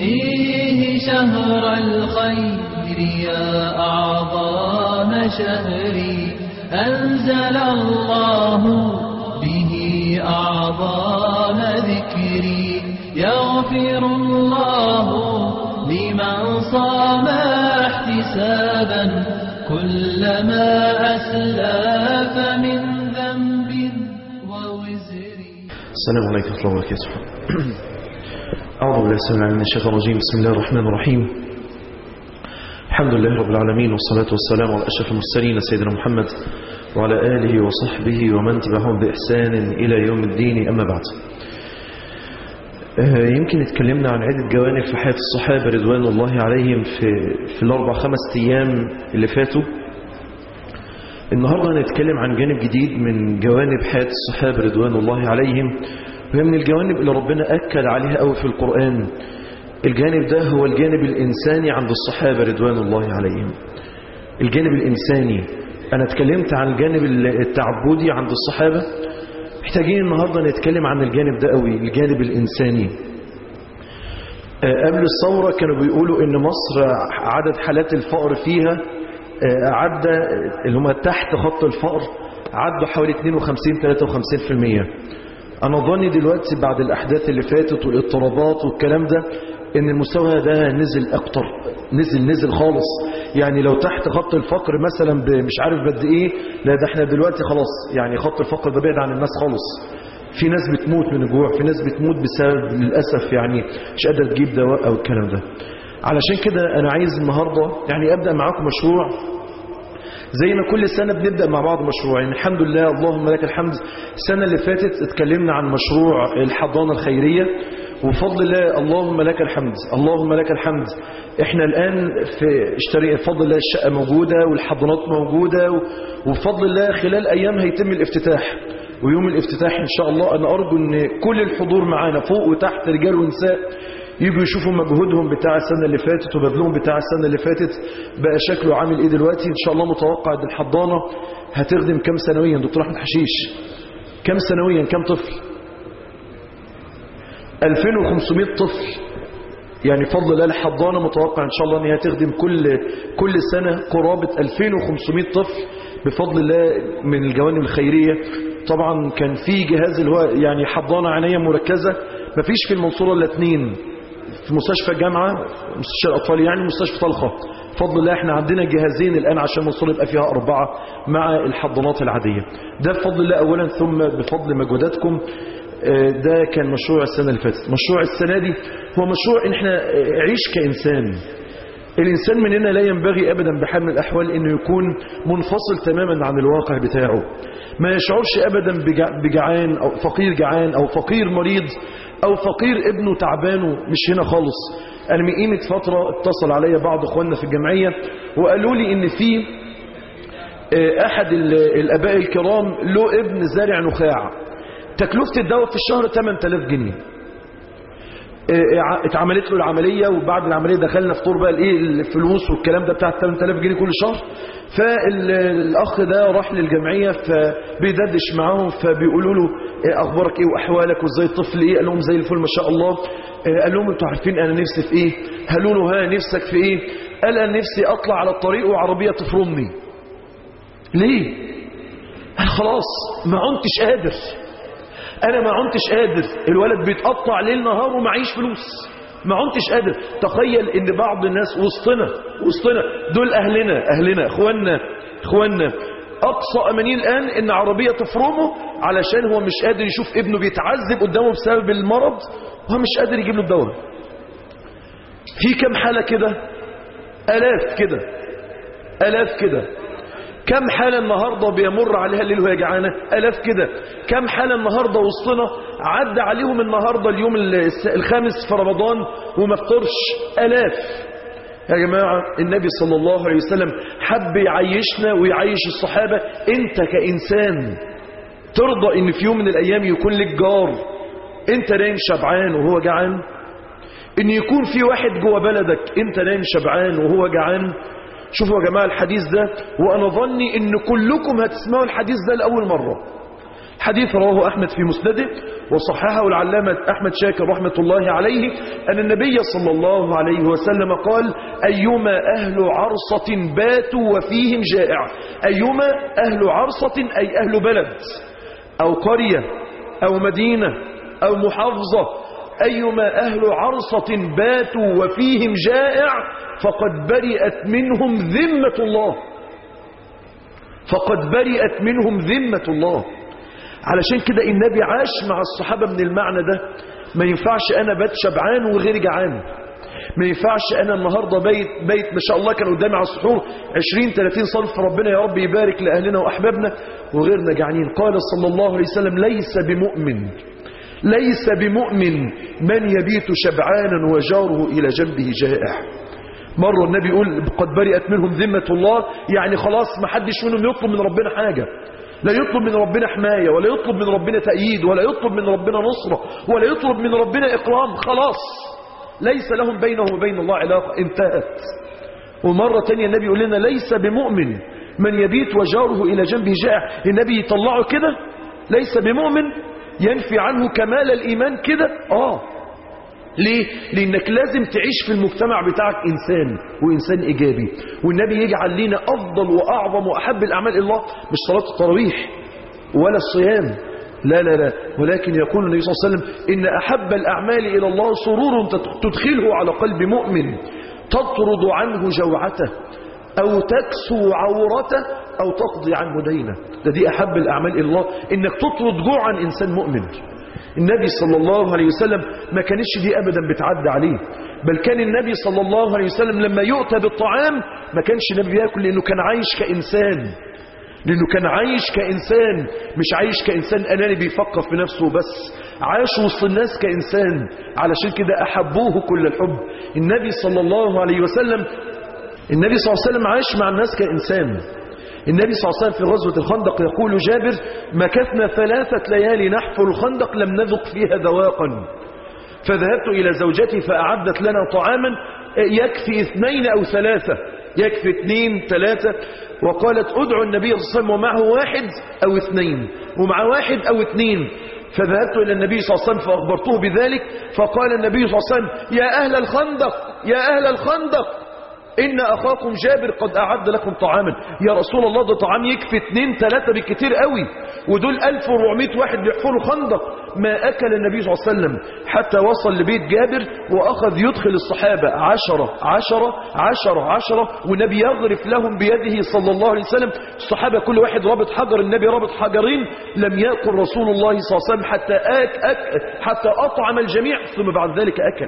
فيه شهر الخير يا أعظم شهري أنزل الله به أعظم ذكري يغفر الله لمن صام احتسابا كلما أسلف من ذنب ووزر السلام عليكم ورحمة الله وبركاته أعوذ بالله السلام عليكم من الشيطان الرجيم بسم الله الرحمن الرحيم الحمد لله رب العالمين والصلاة والسلام على أشرف المرسلين سيدنا محمد وعلى آله وصحبه ومن تبعهم بإحسان إلى يوم الدين أما بعد آه، يمكن اتكلمنا عن عدة جوانب في حياة الصحابة رضوان الله عليهم في, في الأربع خمس أيام اللي فاتوا النهاردة هنتكلم عن جانب جديد من جوانب حياة الصحابة رضوان الله عليهم وهي من الجوانب اللي ربنا أكد عليها قوي في القرآن الجانب ده هو الجانب الإنساني عند الصحابة رضوان الله عليهم الجانب الإنساني أنا اتكلمت عن الجانب التعبدي عند الصحابة محتاجين النهاردة نتكلم عن الجانب ده قوي الجانب الإنساني آه، قبل الثورة كانوا بيقولوا إن مصر عدد حالات الفقر فيها آه، عدى اللي هم تحت خط الفقر عدوا حوالي 52-53% أنا ظني دلوقتي بعد الأحداث اللي فاتت والاضطرابات والكلام ده إن المستوى ده نزل أكتر نزل نزل خالص يعني لو تحت خط الفقر مثلا ب- مش عارف قد إيه لا ده احنا دلوقتي خلاص يعني خط الفقر ده بعيد عن الناس خالص في ناس بتموت من الجوع في ناس بتموت بسبب للأسف يعني مش قادرة تجيب دواء أو الكلام ده علشان كده أنا عايز النهاردة يعني أبدأ معاكم مشروع زي ما كل سنة بنبدأ مع بعض مشروع يعني الحمد لله اللهم لك الحمد السنة اللي فاتت اتكلمنا عن مشروع الحضانة الخيرية وفضل الله اللهم لك الحمد اللهم لك الحمد احنا الآن في اشتري بفضل الله الشقة موجودة والحضانات موجودة و- وبفضل الله خلال أيام هيتم الافتتاح ويوم الافتتاح إن شاء الله أنا أرجو أن كل الحضور معانا فوق وتحت رجال ونساء يجوا يشوفوا مجهودهم بتاع السنة اللي فاتت وبذلهم بتاع السنة اللي فاتت بقى شكله عامل ايه دلوقتي ان شاء الله متوقع ان الحضانة هتخدم كم سنويا دكتور احمد حشيش كم سنويا كم طفل 2500 طفل يعني فضل الله الحضانة متوقع ان شاء الله ان هي تخدم كل كل سنة قرابة 2500 طفل بفضل الله من الجوانب الخيرية طبعا كان في جهاز اللي هو يعني حضانة عناية مركزة مفيش في المنصورة الا اتنين في مستشفى الجامعة مستشفى الأطفال يعني مستشفى طلخة بفضل الله احنا عندنا جهازين الآن عشان المنصورة يبقى فيها أربعة مع الحضانات العادية ده بفضل الله أولا ثم بفضل مجهوداتكم آه، ده كان مشروع السنة اللي فاتت مشروع السنة دي هو مشروع ان احنا آه، عيش كإنسان الإنسان مننا لا ينبغي أبدا بحال من الأحوال أنه يكون منفصل تماما عن الواقع بتاعه ما يشعرش أبدا بجع- بجعان أو فقير جعان أو فقير مريض أو فقير ابنه تعبانه مش هنا خالص أنا من قيمة فترة اتصل عليا بعض أخواننا في الجمعية وقالوا لي إن في آه، أحد ال- الآباء الكرام له ابن زارع نخاع تكلفة الدواء في الشهر 8000 جنيه اه، اتعملت له العملية وبعد العملية دخلنا في طور بقى الايه الفلوس والكلام ده بتاع 8000 جنيه كل شهر فالاخ ده راح للجمعية فبيدردش معاهم فبيقولوا له اه، اخبارك ايه واحوالك وازاي الطفل ايه قال لهم زي الفل ما شاء الله اه، قال لهم انتوا عارفين انا نفسي في ايه قالوا له ها نفسك في ايه قال انا نفسي اطلع على الطريق وعربية تفرمني ليه قال خلاص ما عنتش قادر انا ما عنتش قادر الولد بيتقطع ليل نهار ومعيش فلوس ما عنتش قادر تخيل ان بعض الناس وسطنا وسطنا دول اهلنا اهلنا اخواننا اخواننا اقصى امانيه الان ان عربيه تفرمه علشان هو مش قادر يشوف ابنه بيتعذب قدامه بسبب المرض وهو مش قادر يجيب له الدواء في كم حاله كده الاف كده الاف كده كم حالة النهاردة بيمر عليها الليل وهي جعانة ألاف كده كم حالة النهاردة وسطنا عدى عليهم النهاردة اليوم الس- الخامس في رمضان وما فطرش ألاف يا جماعة النبي صلى الله عليه وسلم حب يعيشنا ويعيش الصحابة انت كإنسان ترضى ان في يوم من الأيام يكون لك جار انت نايم شبعان وهو جعان ان يكون في واحد جوه بلدك انت نايم شبعان وهو جعان شوفوا يا جماعة الحديث ده وأنا ظني إن كلكم هتسمعوا الحديث ده لأول مرة حديث رواه أحمد في مسنده وصححه العلامة أحمد شاكر رحمة الله عليه أن النبي صلى الله عليه وسلم قال أيما أهل عرصة باتوا وفيهم جائع أيما أهل عرصة أي أهل بلد أو قرية أو مدينة أو محافظة أيما أهل عرصة باتوا وفيهم جائع فقد برئت منهم ذمة الله فقد برئت منهم ذمة الله علشان كده النبي عاش مع الصحابة من المعنى ده ما ينفعش أنا بات شبعان وغير جعان ما ينفعش أنا النهاردة بيت, بيت ما شاء الله كان قدامي على السحور 20-30 صنف ربنا يا رب يبارك لأهلنا وأحبابنا وغيرنا جعانين قال صلى الله عليه وسلم ليس بمؤمن ليس بمؤمن من يبيت شبعانا وجاره إلى جنبه جائع مرة النبي يقول قد برئت منهم ذمة الله يعني خلاص ما حدش منهم يطلب من ربنا حاجة لا يطلب من ربنا حماية ولا يطلب من ربنا تأييد ولا يطلب من ربنا نصرة ولا يطلب من ربنا إكرام خلاص ليس لهم بينه وبين الله علاقة انتهت ومرة تانية النبي يقول لنا ليس بمؤمن من يبيت وجاره إلى جنبه جائع النبي يطلعه كده ليس بمؤمن ينفي عنه كمال الإيمان كده آه ليه؟ لأنك لازم تعيش في المجتمع بتاعك إنسان وإنسان إيجابي والنبي يجعل لنا أفضل وأعظم وأحب الأعمال إلى الله مش صلاة التراويح ولا الصيام لا لا لا ولكن يقول النبي صلى الله عليه وسلم إن أحب الأعمال إلى الله سرور تدخله على قلب مؤمن تطرد عنه جوعته أو تكسو عورته أو تقضي عنه دينه ده دي أحب الأعمال إلى الله إنك تطرد جوع عن إنسان مؤمن النبي صلى الله عليه وسلم ما كانش دي أبدا بتعدى عليه بل كان النبي صلى الله عليه وسلم لما يؤتى بالطعام ما كانش النبي يأكل لأنه كان عايش كإنسان لأنه كان عايش كإنسان مش عايش كإنسان أناني بيفكر في نفسه بس عاش وسط الناس كإنسان علشان كده أحبوه كل الحب النبي صلى الله عليه وسلم النبي صلى الله عليه وسلم عاش مع الناس كإنسان النبي صلى الله عليه وسلم في غزوة الخندق يقول جابر مكثنا ثلاثة ليالي نحفر الخندق لم نذق فيها ذواقا فذهبت إلى زوجتي فأعدت لنا طعاما يكفي اثنين أو ثلاثة يكفي اثنين ثلاثة وقالت ادعوا النبي صلى الله عليه وسلم ومعه واحد أو اثنين ومع واحد أو اثنين فذهبت إلى النبي صلى الله عليه وسلم فأخبرته بذلك فقال النبي صلى الله عليه وسلم يا أهل الخندق يا أهل الخندق إن أخاكم جابر قد أعد لكم طعاما يا رسول الله ده طعام يكفي اتنين تلاتة بالكتير قوي ودول 1400 واحد بيحفروا خندق ما أكل النبي صلى الله عليه وسلم حتى وصل لبيت جابر وأخذ يدخل الصحابة عشرة عشرة عشرة عشرة والنبي يغرف لهم بيده صلى الله عليه وسلم الصحابة كل واحد رابط حجر النبي رابط حجرين لم يأكل رسول الله صلى الله عليه وسلم حتى, أك أك حتى أطعم الجميع ثم بعد ذلك أكل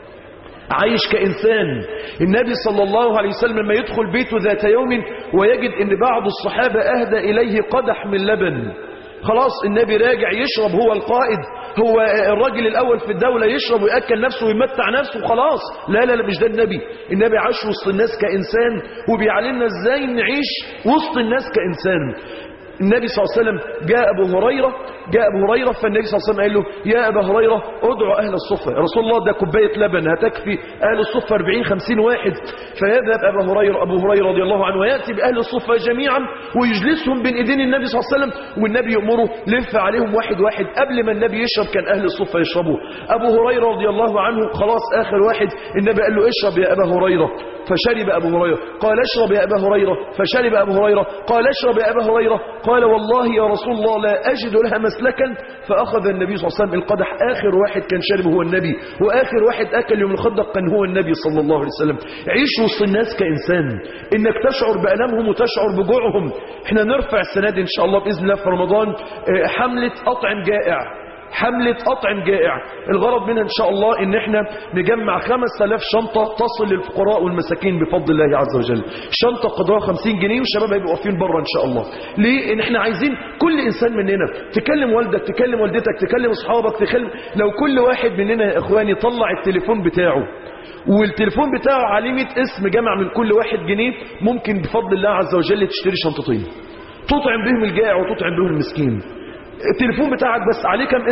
عايش كإنسان النبي صلى الله عليه وسلم لما يدخل بيته ذات يوم ويجد ان بعض الصحابة اهدى اليه قدح من لبن خلاص النبي راجع يشرب هو القائد هو الراجل الاول في الدولة يشرب ويأكل نفسه ويمتع نفسه وخلاص لا لا لا مش ده النبي النبي عاش وسط الناس كإنسان وبيعلمنا ازاي نعيش وسط الناس كإنسان النبي صلى الله عليه وسلم جاء أبو هريرة جاء أبو هريرة فالنبي صلى الله عليه وسلم قال له يا أبا هريرة ادعو أهل الصفة يا رسول الله ده كوباية لبن هتكفي أهل الصفة 40 50 واحد فيذهب أبا هريرة أبو هريرة رضي الله عنه ويأتي بأهل الصفة جميعا ويجلسهم بين إيدين النبي صلى الله عليه وسلم والنبي يأمره لف عليهم واحد واحد قبل ما النبي يشرب كان أهل الصفة يشربوا أبو هريرة رضي الله عنه خلاص آخر واحد النبي قال له اشرب يا أبا هريرة فشرب أبو هريرة قال اشرب يا أبا هريرة فشرب أبو هريرة قال اشرب يا أبا هريرة قال والله يا رسول الله لا أجد لها مسلكا فأخذ النبي صلى الله عليه وسلم القدح آخر واحد كان شارب هو النبي وآخر واحد أكل يوم الخندق كان هو النبي صلى الله عليه وسلم عيش وسط الناس كإنسان إنك تشعر بألمهم وتشعر بجوعهم احنا نرفع السنة دي إن شاء الله بإذن الله في رمضان حملة أطعم جائع حملة أطعم جائع الغرض منها إن شاء الله إن إحنا نجمع 5000 شنطة تصل للفقراء والمساكين بفضل الله عز وجل شنطة قدرها 50 جنيه والشباب هيبقوا واقفين بره إن شاء الله ليه إن إحنا عايزين كل إنسان مننا تكلم والدك تكلم والدتك تكلم أصحابك تكلم لو كل واحد مننا يا إخواني طلع التليفون بتاعه والتليفون بتاعه عليه 100 اسم جمع من كل واحد جنيه ممكن بفضل الله عز وجل تشتري شنطتين تطعم بهم الجائع وتطعم بهم المسكين التليفون بتاعك بس عليه كم اسم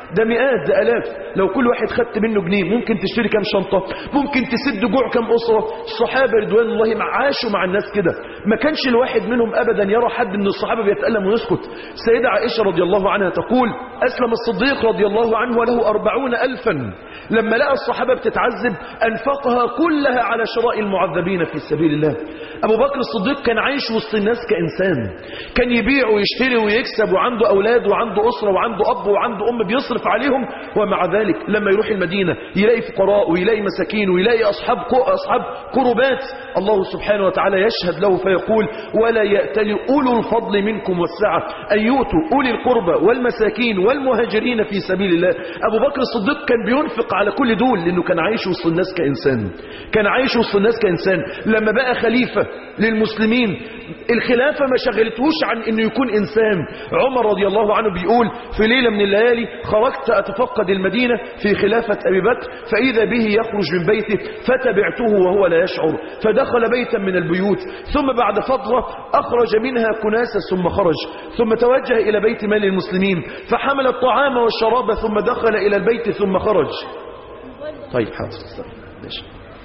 ده مئات ده الاف لو كل واحد خدت منه جنيه ممكن تشتري كام شنطه ممكن تسد جوع كام اسره الصحابه رضوان الله مع- عاشوا مع الناس كده ما كانش الواحد منهم ابدا يرى حد من الصحابه بيتالم ويسكت السيده عائشه رضي الله عنها تقول اسلم الصديق رضي الله عنه وله أربعون ألفا لما لقى الصحابه بتتعذب انفقها كلها على شراء المعذبين في سبيل الله ابو بكر الصديق كان عايش وسط الناس كانسان كان يبيع ويشتري ويكسب وعنده اولاد وعنده اسره وعنده اب وعنده ام بيصرف عليهم ومع ذلك لما يروح المدينه يلاقي فقراء ويلاقي مساكين ويلاقي اصحاب اصحاب كربات الله سبحانه وتعالى يشهد له فيقول ولا يأتل اولو الفضل منكم والسعه ان يؤتوا اولي القربى والمساكين والمهاجرين في سبيل الله ابو بكر الصديق كان بينفق على كل دول لانه كان عايش وسط الناس كانسان كان عايش وسط الناس كانسان لما بقى خليفه للمسلمين الخلافه ما شغلتهوش عن انه يكون انسان عمر رضي الله عنه بيقول في ليله من الليالي خرجت اتفقد المدينه في خلافه ابي بكر فاذا به يخرج من بيته فتبعته وهو لا يشعر فدخل بيتا من البيوت ثم بعد فتره اخرج منها كناسه ثم خرج ثم توجه الى بيت مال المسلمين فحمل الطعام والشراب ثم دخل الى البيت ثم خرج طيب حاضر ماشي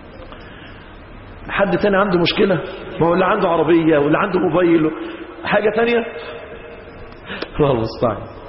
حد تاني عنده مشكلة ما هو اللي عنده عربية واللي عنده موبايل حاجة تانية الله المستعان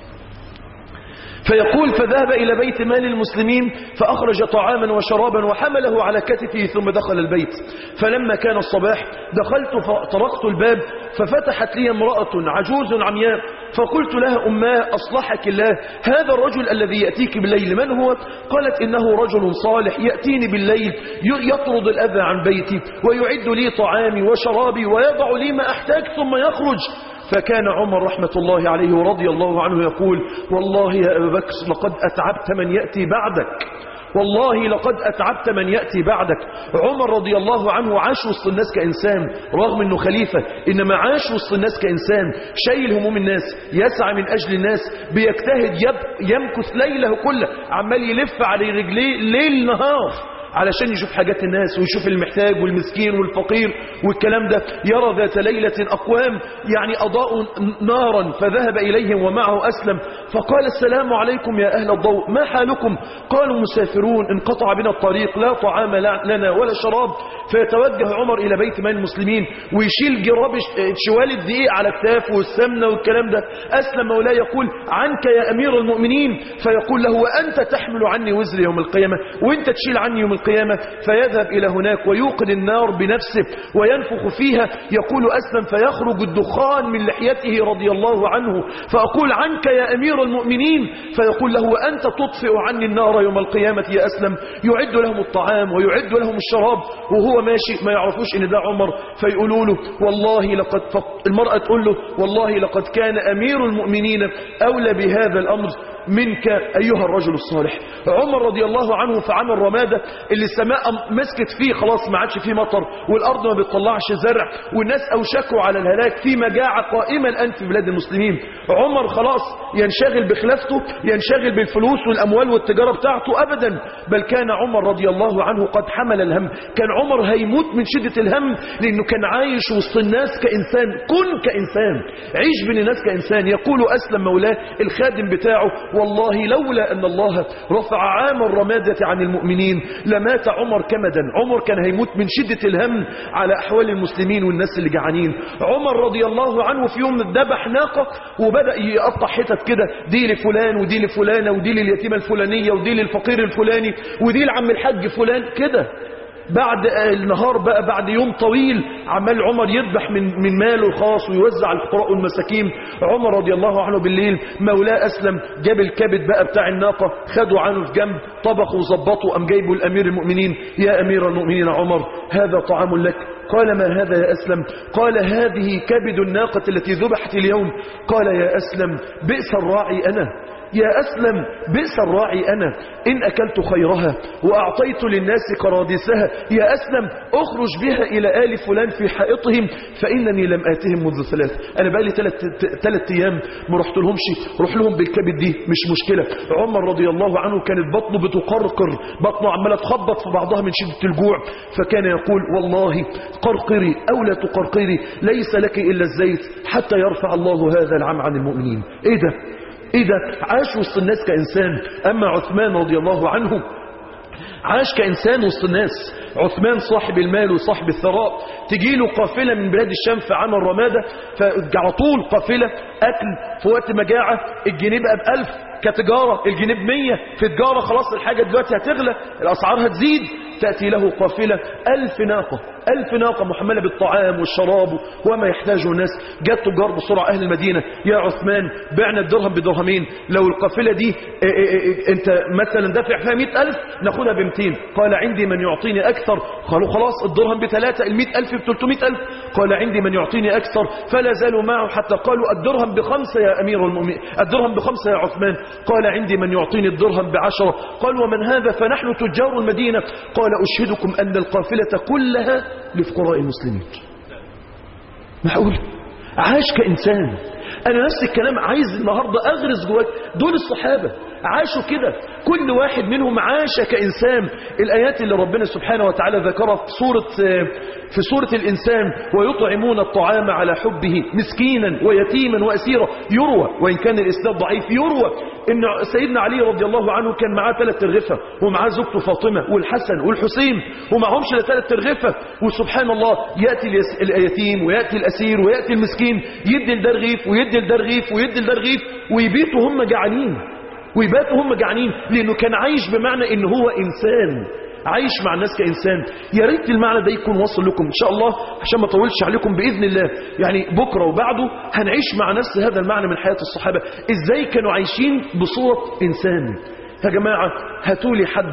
فيقول فذهب إلى بيت مال المسلمين فأخرج طعاما وشرابا وحمله على كتفه ثم دخل البيت فلما كان الصباح دخلت فطرقت الباب ففتحت لي امرأة عجوز عمياء فقلت لها أماه أصلحك الله هذا الرجل الذي يأتيك بالليل من هو؟ قالت إنه رجل صالح يأتيني بالليل ي- يطرد الأذى عن بيتي ويعد لي طعامي وشرابي ويضع لي ما أحتاج ثم يخرج فكان عمر رحمة الله عليه ورضي الله عنه يقول والله يا أبا بكر لقد أتعبت من يأتي بعدك والله لقد أتعبت من يأتي بعدك عمر رضي الله عنه عاش وسط الناس كإنسان رغم أنه خليفة إنما عاش وسط الناس كإنسان شايل هموم الناس يسعى من أجل الناس بيجتهد يب يمكث ليله كله عمال يلف على رجليه ليل نهار علشان يشوف حاجات الناس ويشوف المحتاج والمسكين والفقير والكلام ده يرى ذات ليلة أقوام يعني أضاءوا نارا فذهب إليهم ومعه أسلم فقال السلام عليكم يا أهل الضوء ما حالكم قالوا مسافرون انقطع بنا الطريق لا طعام لا- لنا ولا شراب فيتوجه عمر إلى بيت مال المسلمين ويشيل جراب ش- شوال الدقيق على كتافه والسمنة والكلام ده أسلم مولاي يقول عنك يا أمير المؤمنين فيقول له وأنت تحمل عني وزر يوم القيامة وأنت تشيل عني يوم القيامة فيذهب إلى هناك ويوقد النار بنفسه وينفخ فيها يقول أسلم فيخرج الدخان من لحيته رضي الله عنه فأقول عنك يا أمير المؤمنين فيقول له وأنت تطفئ عني النار يوم القيامة يا أسلم يعد لهم الطعام ويعد لهم الشراب وهو ماشي ما يعرفوش إن ده عمر فيقولوا له والله لقد فق... المرأة تقول له والله لقد كان أمير المؤمنين أولى بهذا الأمر منك أيها الرجل الصالح عمر رضي الله عنه في عام الرمادة اللي السماء مسكت فيه خلاص ما عادش فيه مطر والأرض ما بتطلعش زرع والناس أوشكوا على الهلاك في مجاعة قائمة الآن في بلاد المسلمين عمر خلاص ينشغل بخلافته ينشغل بالفلوس والأموال والتجارة بتاعته أبدا بل كان عمر رضي الله عنه قد حمل الهم كان عمر هيموت من شدة الهم لأنه كان عايش وسط الناس كإنسان كن كإنسان عيش بين الناس كإنسان يقول أسلم مولاه الخادم بتاعه والله لولا أن الله رفع عام الرمادة عن المؤمنين لمات عمر كمدا عمر كان هيموت من شدة الهم على أحوال المسلمين والناس اللي جعانين عمر رضي الله عنه في يوم ذبح ناقة وبدأ يقطع حتت كده دي لفلان ودي لفلانة ودي لليتيمة الفلانية ودي للفقير الفلاني ودي لعم الحاج فلان كده بعد النهار بقى بعد يوم طويل عمال عمر يذبح من من ماله الخاص ويوزع على الفقراء والمساكين عمر رضي الله عنه بالليل مولاه اسلم جاب الكبد بقى بتاع الناقه خده عنه في جنب طبخه وظبطه قام جايبه لامير المؤمنين يا امير المؤمنين عمر هذا طعام لك قال ما هذا يا أسلم قال هذه كبد الناقة التي ذبحت اليوم قال يا أسلم بئس الراعي أنا يا أسلم بئس الراعي أنا إن أكلت خيرها وأعطيت للناس قرادسها يا أسلم أخرج بها إلى آل فلان في حائطهم فإنني لم آتهم منذ ثلاث أنا بقى لي ثلاث أيام ما رحت لهمش روح لهم بالكبد دي مش مشكلة عمر رضي الله عنه كانت بطنه بتقرقر بطنه عمالة تخبط في بعضها من شدة الجوع فكان يقول والله قرقري أو لا تقرقري ليس لك إلا الزيت حتى يرفع الله هذا العام عن المؤمنين إيه ده ايه ده عاش وسط الناس كإنسان أما عثمان رضي الله عنه عاش كإنسان وسط الناس عثمان صاحب المال وصاحب الثراء تجي له قافلة من بلاد الشام في عام الرمادة فعلى طول قافلة أكل في وقت مجاعة الجنيه بقى بألف كتجارة الجنيه بمية في تجارة خلاص الحاجة دلوقتي هتغلى الأسعار هتزيد تأتي له قافلة ألف ناقة ألف ناقة محملة بالطعام والشراب وما يحتاجه الناس جاء تجار بسرعة أهل المدينة يا عثمان بعنا الدرهم بدرهمين لو القافلة دي إيه إيه إيه أنت مثلا دافع فيها مئة ألف ناخدها بمتين قال عندي من يعطيني أكثر قالوا خلاص الدرهم بثلاثة المئة ألف بثلاثمائة ألف قال عندي من يعطيني أكثر فلا زالوا معه حتى قالوا الدرهم بخمسة يا أمير المؤمنين الدرهم بخمسة يا عثمان قال عندي من يعطيني الدرهم بعشرة قال ومن هذا فنحن تجار المدينة قال أشهدكم أن القافلة كلها لفقراء المسلمين معقول عاش كإنسان أنا نفس الكلام عايز النهاردة أغرز جواك دول الصحابة عاشوا كده كل واحد منهم عاش كإنسان الآيات اللي ربنا سبحانه وتعالى ذكرها في سورة, في سورة الإنسان ويطعمون الطعام على حبه مسكينا ويتيما وأسيرا يروى وإن كان الإسناد ضعيف يروى إن سيدنا علي رضي الله عنه كان معاه ثلاث ترغفة ومعاه زوجته فاطمة والحسن والحسين ومعهمش إلا ثلاث ترغفة وسبحان الله يأتي اليتيم ويأتي الأسير ويأتي المسكين يدي لده رغيف ويدي لده رغيف ويدي لده رغيف ويبيتوا هم جعانين ويباتوا هم جعانين لأنه كان عايش بمعنى إن هو إنسان عايش مع الناس كإنسان يا ريت المعنى ده يكون واصل لكم إن شاء الله عشان ما اطولش عليكم بإذن الله يعني بكرة وبعده هنعيش مع نفس هذا المعنى من حياة الصحابة إزاي كانوا عايشين بصورة إنسان يا جماعة هاتوا لي حد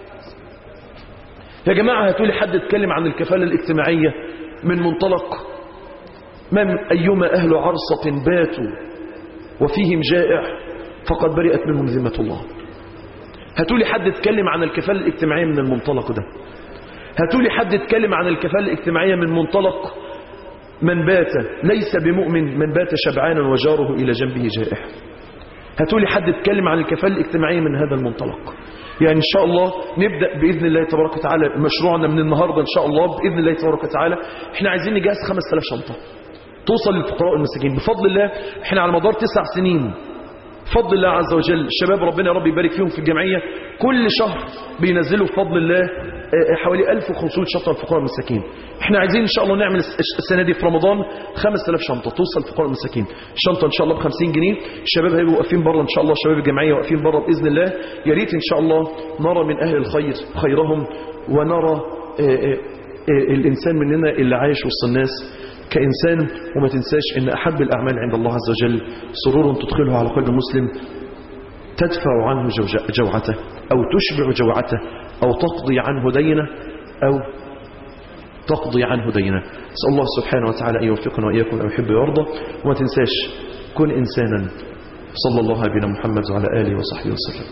يا جماعة هاتوا لي حد يتكلم عن الكفالة الاجتماعية من منطلق من أيما أهل عرصة باتوا وفيهم جائع فقد برئت منهم ذمة الله هاتوا لي حد يتكلم عن الكفالة الاجتماعية من المنطلق ده هاتوا لي حد يتكلم عن الكفالة الاجتماعية من منطلق من بات ليس بمؤمن من بات شبعانا وجاره إلى جنبه جائع هاتوا لي حد يتكلم عن الكفالة الاجتماعية من هذا المنطلق يعني إن شاء الله نبدأ بإذن الله تبارك وتعالى مشروعنا من النهاردة إن شاء الله بإذن الله تبارك وتعالى إحنا عايزين نجهز 5000 شنطة توصل للفقراء المساكين بفضل الله إحنا على مدار تسع سنين بفضل الله عز وجل الشباب ربنا يا رب يبارك فيهم في الجمعية كل شهر بينزلوا بفضل الله حوالي 1500 شنطة للفقراء المساكين احنا عايزين ان شاء الله نعمل السنة دي في رمضان 5000 شنطة توصل للفقراء المساكين الشنطة ان شاء الله ب 50 جنيه الشباب هيبقوا واقفين بره ان شاء الله شباب الجمعية واقفين بره باذن الله يا ريت ان شاء الله نرى من اهل الخير خيرهم ونرى اه اه اه الانسان مننا اللي عايش وسط الناس كإنسان وما تنساش ان أحب الأعمال عند الله عز وجل سرور تدخله على قلب مسلم تدفع عنه جوعته أو تشبع جوعته أو تقضي عنه دينه أو تقضي عنه دينه نسأل الله سبحانه وتعالى أن يوفقنا وإياكم أو يحب ويرضى وما تنساش كن إنسانا صلى الله على محمد وعلى آله وصحبه وسلم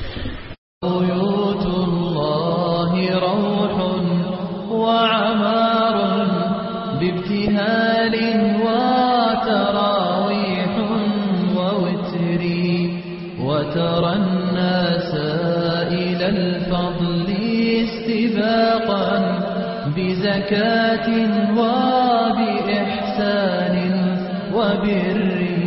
بيوت الله روح وعمار بابتهال وتراويح ووتر وترى الناس إلى الفضل استباقا بزكاة وبإحسان وبر